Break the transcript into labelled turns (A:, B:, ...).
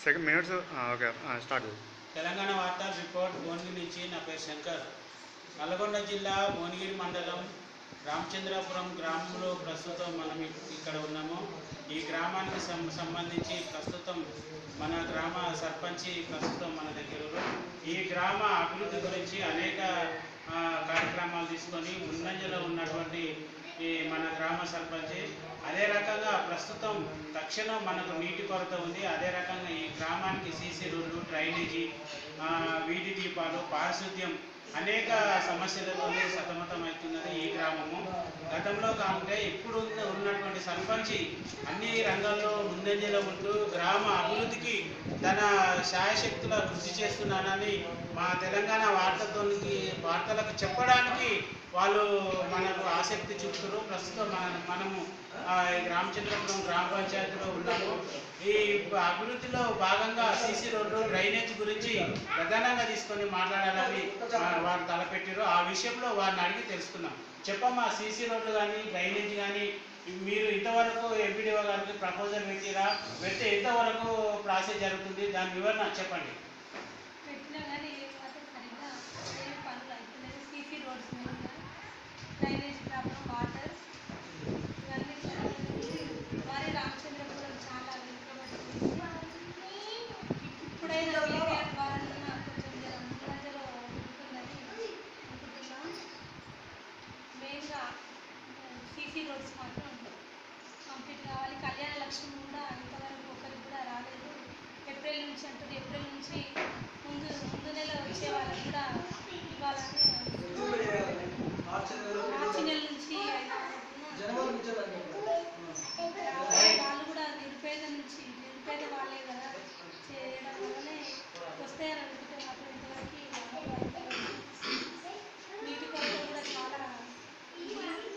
A: Second minutes okay start
B: Telangana వార్తా report Bhuvanagiri నుంచి నా పేరు శంకర్ నల్గొండ జిల్లా భువనగిరి మండలం రామచంద్రాపురం గ్రామంలో ప్రస్తుతం మనం ఇక్- ఇక్కడ ఉన్నాము ఈ గ్రామానికి సం- సంబంధించి ప్రస్తుతం మన గ్రామ సర్పంచి ప్రస్తుతం మన దగ్గర ఉన్నారు. ఈ గ్రామ అభివృద్ధి గురించి అనేక ఆ, కార్యక్రమాలు తీసుకొని ముందంజలో ఉన్నటువంటి ఈ మన గ్రామ సర్పంచి అదే రకంగా ప్రస్తుతం తక్షణం మనకు నీటి కొరత ఉంది అదే రకంగా ఈ గ్రామానికి సీసీ రోడ్లు డ్రైనేజీ ఆ, వీధి దీపాలు పారిశుద్ధ్యం అనేక సమస్యలతో సతమతం అవుతున్నది ఈ గ్రామము గతంలో కాకుంటే ఇప్పుడు ఉన్న- ఉన్నటువంటి సర్పంచి అన్ని రంగాల్లో ముందంజలో ఉంటూ గ్రామ అభివృద్ధికి తన శాయశక్తుల కృషి చేస్తున్నానని మా తెలంగాణ వార్తతోనికి వార్తలకు చెప్పడానికి వాళ్ళు మనకు ఆసక్తి చూపుతారు ప్రస్తుతం మన మనము ఆ, ఈ రామచంద్రపురం గ్రామ పంచాయతీలో ఉన్నాము ఈ అభివృద్ధిలో భాగంగా సీసీ రోడ్డు డ్రైనేజ్ గురించి ప్రధానంగా తీసుకొని మాట్లాడాలని ఆ, వారు తలపెట్టారు ఆ విషయంలో వారిని అడిగి తెలుసుకున్నాం చెప్పమ్మా సీసీ రోడ్లు కానీ డ్రైనేజ్ కానీ మీరు ఇంతవరకు ఎంపీడీఓ గారికి ప్రపోజల్ పెట్టిరా పెడితే ఎంతవరకు ప్రాసెస్ జరుగుతుంది దాని వివరణ చెప్పండి
C: పెట్టినా కానీ ఏం మాత్రం సరిగ్గా ఏం పనులు అవుతున్నాయి సీసీ రోడ్స్ మీద డ్రైనేజ్ ప్రాబ్లం వాటర్ ఇవన్నీ మరి రామచంద్రపురం చాలా వెనుకబడి ఇప్పుడైనా కేసీఆర్ ద్వారా కొంచెం జర ముందంజలో ఉంటుందని అనుకుంటున్నాం మెయిన్గా సీసీ రోడ్స్ మాత్రం కంప్లీట్ కావాలి కళ్యాణ లక్ష్మి కూడా ఇంతవరకు ఒకరికి కూడా రాలేదు ఏప్రిల్ నుంచి అంటుంది ఏప్రిల్ నుంచి ముందు ముందు నెల వచ్చే వాళ్ళకి కూడా ఇవ్వాలని మార్చి నెల నుంచి అయినా అనుకుంటున్నాం.